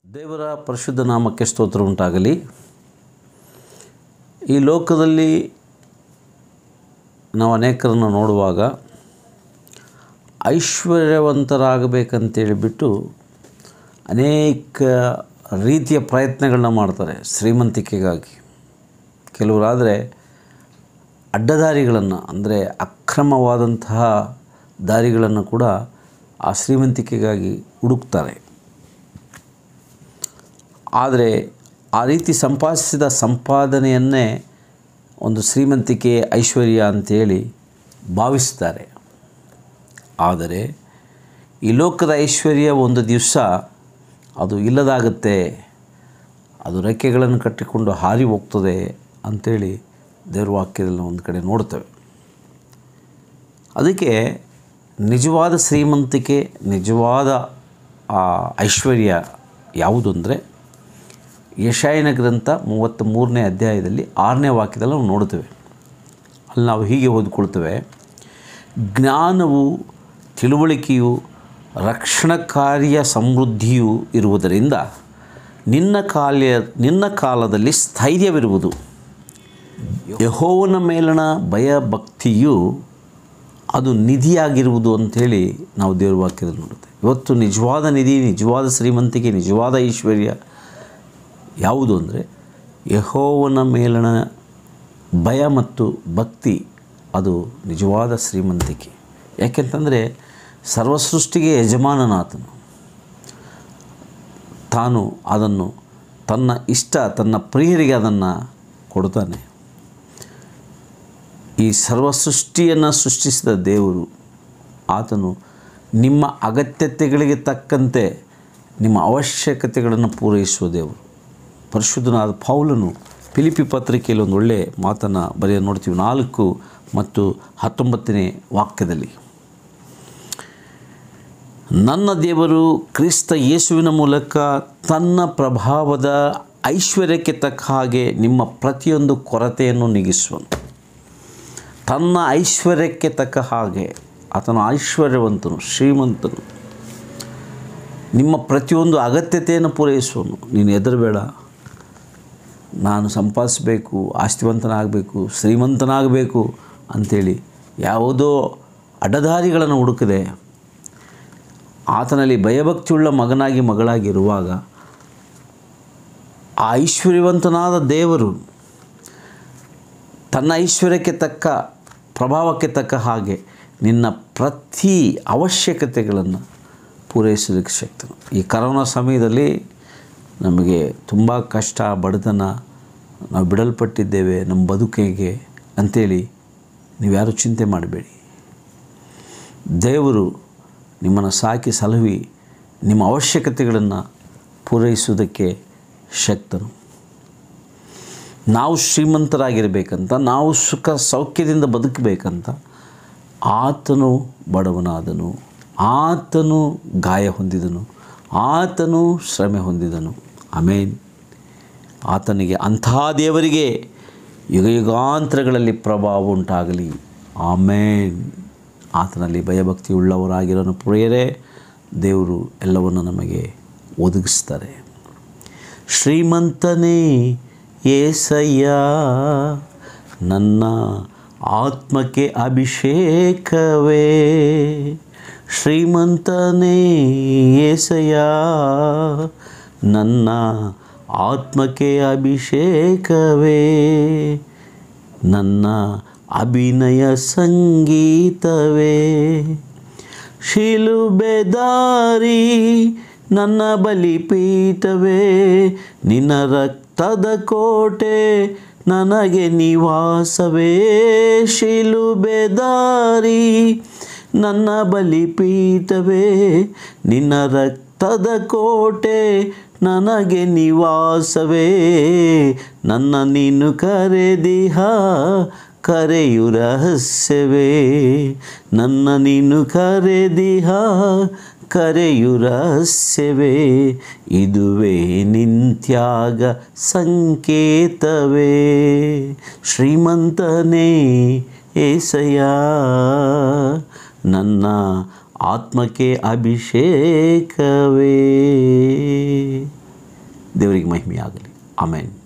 ದೇವರ ಪರಿಶುದ್ಧ ನಾಮಕ್ಕೆ ಸ್ತೋತ್ರ ಉಂಟಾಗಲಿ ಈ ಲೋಕದಲ್ಲಿ ನಾವು ಅನೇಕರನ್ನು ನೋಡುವಾಗ ಐಶ್ವರ್ಯವಂತರಾಗಬೇಕಂತೇಳಿಬಿಟ್ಟು ಅನೇಕ ರೀತಿಯ ಪ್ರಯತ್ನಗಳನ್ನ ಮಾಡ್ತಾರೆ ಶ್ರೀಮಂತಿಕೆಗಾಗಿ ಕೆಲವರಾದರೆ ಅಡ್ಡದಾರಿಗಳನ್ನು ಅಂದರೆ ಅಕ್ರಮವಾದಂತಹ ದಾರಿಗಳನ್ನು ಕೂಡ ಆ ಶ್ರೀಮಂತಿಕೆಗಾಗಿ ಹುಡುಕ್ತಾರೆ ಆದರೆ ಆ ರೀತಿ ಸಂಪಾದಿಸಿದ ಸಂಪಾದನೆಯನ್ನೇ ಒಂದು ಶ್ರೀಮಂತಿಕೆ ಐಶ್ವರ್ಯ ಅಂತೇಳಿ ಭಾವಿಸ್ತಾರೆ ಆದರೆ ಈ ಲೋಕದ ಐಶ್ವರ್ಯ ಒಂದು ದಿವಸ ಅದು ಇಲ್ಲದಾಗುತ್ತೆ ಅದು ರೆಕ್ಕೆಗಳನ್ನು ಕಟ್ಟಿಕೊಂಡು ಹಾರಿ ಹೋಗ್ತದೆ ಅಂಥೇಳಿ ದೇವ್ರ ವಾಕ್ಯದಲ್ಲಿ ನಾವು ಒಂದು ಕಡೆ ನೋಡ್ತೇವೆ ಅದಕ್ಕೆ ನಿಜವಾದ ಶ್ರೀಮಂತಿಕೆ ನಿಜವಾದ ಆ ಐಶ್ವರ್ಯ ಯಾವುದು ಅಂದರೆ ಯಶಾಯನ ಗ್ರಂಥ ಮೂವತ್ತ ಮೂರನೇ ಅಧ್ಯಾಯದಲ್ಲಿ ಆರನೇ ವಾಕ್ಯದಲ್ಲಿ ನಾವು ನೋಡ್ತೇವೆ ಅಲ್ಲಿ ನಾವು ಹೀಗೆ ಓದಿಕೊಳ್ತೇವೆ ಜ್ಞಾನವು ತಿಳುವಳಿಕೆಯು ರಕ್ಷಣಾ ಕಾರ್ಯ ಸಮೃದ್ಧಿಯೂ ಇರುವುದರಿಂದ ನಿನ್ನ ಕಾಲ ನಿನ್ನ ಕಾಲದಲ್ಲಿ ಸ್ಥೈರ್ಯವಿರುವುದು ಯಹೋವನ ಮೇಲಣ ಭಯ ಭಕ್ತಿಯು ಅದು ನಿಧಿಯಾಗಿರುವುದು ಅಂಥೇಳಿ ನಾವು ದೇವ್ರ ವಾಕ್ಯದಲ್ಲಿ ನೋಡುತ್ತೆ ಇವತ್ತು ನಿಜವಾದ ನಿಧಿ ನಿಜವಾದ ಶ್ರೀಮಂತಿಕೆ ನಿಜವಾದ ಐಶ್ವರ್ಯ ಯಾವುದು ಅಂದರೆ ಯಹೋವನ ಮೇಲಣ ಭಯ ಮತ್ತು ಭಕ್ತಿ ಅದು ನಿಜವಾದ ಶ್ರೀಮಂತಿಕೆ ಯಾಕೆಂತಂದರೆ ಸರ್ವಸೃಷ್ಟಿಗೆ ಯಜಮಾನನಾತನು ತಾನು ಅದನ್ನು ತನ್ನ ಇಷ್ಟ ತನ್ನ ಪ್ರಿಯರಿಗೆ ಅದನ್ನು ಕೊಡ್ತಾನೆ ಈ ಸರ್ವಸೃಷ್ಟಿಯನ್ನು ಸೃಷ್ಟಿಸಿದ ದೇವರು ಆತನು ನಿಮ್ಮ ಅಗತ್ಯತೆಗಳಿಗೆ ತಕ್ಕಂತೆ ನಿಮ್ಮ ಅವಶ್ಯಕತೆಗಳನ್ನು ಪೂರೈಸುವ ದೇವರು ಪರಿಶುದ್ಧನಾದ ಪೌಲನು ಫಿಲಿಪಿ ಪತ್ರಿಕೆಯಲ್ಲಿ ಒಂದು ಒಳ್ಳೆಯ ಮಾತನ್ನು ಬರೆಯ ನೋಡ್ತೀವಿ ನಾಲ್ಕು ಮತ್ತು ಹತ್ತೊಂಬತ್ತನೇ ವಾಕ್ಯದಲ್ಲಿ ನನ್ನ ದೇವರು ಕ್ರಿಸ್ತ ಯೇಸುವಿನ ಮೂಲಕ ತನ್ನ ಪ್ರಭಾವದ ಐಶ್ವರ್ಯಕ್ಕೆ ತಕ್ಕ ಹಾಗೆ ನಿಮ್ಮ ಪ್ರತಿಯೊಂದು ಕೊರತೆಯನ್ನು ನೀಗಿಸುವನು ತನ್ನ ಐಶ್ವರ್ಯಕ್ಕೆ ತಕ್ಕ ಹಾಗೆ ಆತನ ಐಶ್ವರ್ಯವಂತನು ಶ್ರೀಮಂತನು ನಿಮ್ಮ ಪ್ರತಿಯೊಂದು ಅಗತ್ಯತೆಯನ್ನು ಪೂರೈಸುವನು ನೀನು ಹೆದರಬೇಡ ನಾನು ಸಂಪಾದಿಸಬೇಕು ಆಸ್ತಿವಂತನಾಗಬೇಕು ಶ್ರೀಮಂತನಾಗಬೇಕು ಅಂಥೇಳಿ ಯಾವುದೋ ಅಡ್ಡದಾರಿಗಳನ್ನು ಹುಡುಕದೆ ಆತನಲ್ಲಿ ಭಯಭಕ್ತಿಯುಳ್ಳ ಮಗನಾಗಿ ಮಗಳಾಗಿರುವಾಗ ಆ ಐಶ್ವರ್ಯವಂತನಾದ ದೇವರು ತನ್ನ ಐಶ್ವರ್ಯಕ್ಕೆ ತಕ್ಕ ಪ್ರಭಾವಕ್ಕೆ ತಕ್ಕ ಹಾಗೆ ನಿನ್ನ ಪ್ರತಿ ಅವಶ್ಯಕತೆಗಳನ್ನು ಪೂರೈಸಲಿಕ್ಕೆ ಶಕ್ತನು ಈ ಕರೋನಾ ಸಮಯದಲ್ಲಿ ನಮಗೆ ತುಂಬ ಕಷ್ಟ ಬಡತನ ನಾವು ಬಿಡಲ್ಪಟ್ಟಿದ್ದೇವೆ ನಮ್ಮ ಬದುಕಿಗೆ ಅಂಥೇಳಿ ನೀವ್ಯಾರು ಚಿಂತೆ ಮಾಡಬೇಡಿ ದೇವರು ನಿಮ್ಮನ್ನು ಸಾಕಿ ಸಲಹಿ ನಿಮ್ಮ ಅವಶ್ಯಕತೆಗಳನ್ನು ಪೂರೈಸುವುದಕ್ಕೆ ಶಕ್ತನು ನಾವು ಶ್ರೀಮಂತರಾಗಿರಬೇಕಂತ ನಾವು ಸುಖ ಸೌಖ್ಯದಿಂದ ಬದುಕಬೇಕಂತ ಆತನು ಬಡವನಾದನು ಆತನು ಗಾಯ ಹೊಂದಿದನು ಆತನು ಶ್ರಮೆ ಹೊಂದಿದನು ಆಮೇನ್ ಆತನಿಗೆ ಅಂಥ ದೇವರಿಗೆ ಯುಗ ಯುಗಾಂತರಗಳಲ್ಲಿ ಪ್ರಭಾವ ಉಂಟಾಗಲಿ ಆಮೇನ್ ಆತನಲ್ಲಿ ಭಯಭಕ್ತಿ ಉಳ್ಳವರಾಗಿರೋನು ಪ್ರಿಯರೇ ದೇವರು ಎಲ್ಲವನ್ನು ನಮಗೆ ಒದಗಿಸ್ತಾರೆ ಶ್ರೀಮಂತನೇ ಏಸಯ್ಯ ನನ್ನ ಆತ್ಮಕ್ಕೆ ಅಭಿಷೇಕವೇ ಶ್ರೀಮಂತನೇ ಏಸಯ್ಯ ನನ್ನ ಆತ್ಮಕ್ಕೆ ಅಭಿಷೇಕವೇ ನನ್ನ ಅಭಿನಯ ಸಂಗೀತವೇ ಶಿಲುಬೆದಾರಿ ನನ್ನ ಬಲಿಪೀಠವೇ ನಿನ್ನ ರಕ್ತದ ಕೋಟೆ ನನಗೆ ನಿವಾಸವೇ ಶಿಲುಬೆದಾರಿ ನನ್ನ ಬಲಿಪೀಠವೇ ನಿನ್ನ ರಕ್ತದ ಕೋಟೆ ನನಗೆ ನಿವಾಸವೇ ನನ್ನ ನೀನು ಕರೆದಿಹ ಕರೆಯು ರಹಸ್ಯವೇ ನನ್ನ ನೀನು ಕರೆದಿಹ ಕರೆಯು ರಹಸ್ಯವೇ ಇದುವೇ ನಿಂತ್ಯಾಗ ಸಂಕೇತವೇ ಶ್ರೀಮಂತನೇ ಏಸಯ್ಯ ನನ್ನ ಆತ್ಮಕ್ಕೆ ಅಭಿಷೇಕವೇ ದೇವರಿಗೆ ಮಹಿಮೆಯಾಗಲಿ ಆಮೇನ್